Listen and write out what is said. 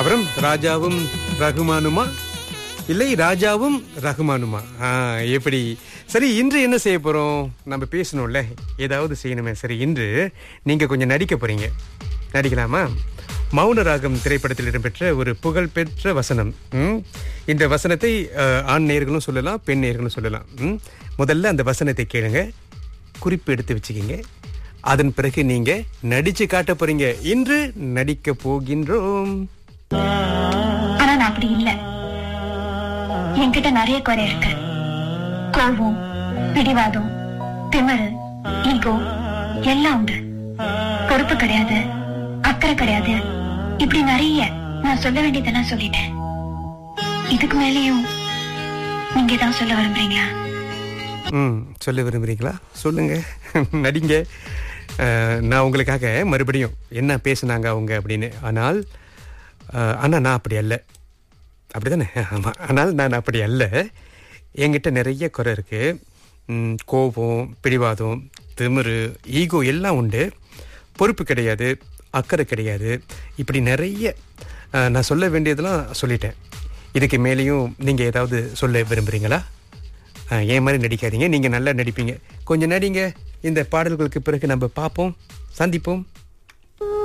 அப்புறம் ராஜாவும் ரகுமானுமா இல்லை ராஜாவும் ரகுமானுமா ஆ, எப்படி சரி இன்று என்ன செய்ய போறோம் நம்ம பேசணும்ல ஏதாவது செய்யணுமே சரி இன்று நீங்க கொஞ்சம் நடிக்க போறீங்க நடிக்கலாமா மௌன ராகம் திரைப்படத்தில் இடம்பெற்ற ஒரு புகழ்பெற்ற வசனம் ம்? இந்த வசனத்தை அஹ், ஆண் நேர்களும் சொல்லலாம் பெண் நேர்களும் சொல்லலாம் ம்? முதல்ல அந்த வசனத்தை கேளுங்க குறிப்பு எடுத்து வச்சுக்கிங்க அதன் பிறகு நீங்க நடிச்சு காட்ட போறீங்க இன்று நடிக்க போகின்றோம் ஆனா நான் அப்படி இல்ல என்கிட்ட நிறைய குறை இருக்கு கோபம் பிடிவாதம் திமிரு ஈகோ எல்லாம் உண்டு பொறுப்பு கிடையாது அக்கறை கிடையாது இப்படி நிறைய நான் சொல்ல வேண்டியதெல்லாம் சொல்லிட்டேன் இதுக்கு மேலேயும் நீங்க தான் சொல்ல விரும்புறீங்களா ம் சொல்ல விரும்புறீங்களா சொல்லுங்க நடிங்க அஹ், நான் உங்களுக்காக மறுபடியும் என்ன பேசுனாங்க அவங்க அப்படின்னு ஆனால் அஹ், ஆனா நான் அப்படி அல்ல அப்படிதானே ஆமாம் ஆனால் நான் அப்படி அல்ல என்கிட்ட நிறைய குறை இருக்கு ம், கோபம் பிடிவாதம் திமிரு ஈகோ எல்லாம் உண்டு பொறுப்பு கிடையாது அக்கறை கிடையாது இப்படி நிறைய அஹ், நான் சொல்ல வேண்டியதெல்லாம் சொல்லிட்டேன் இதுக்கு மேலேயும் நீங்கள் ஏதாவது சொல்ல விரும்புகிறீங்களா அஹ், என் மாதிரி நடிக்காதீங்க நீங்கள் நல்லா நடிப்பீங்க கொஞ்சம் நடிங்க இந்த பாடல்களுக்கு பிறகு நம்ம பார்ப்போம் சந்திப்போம்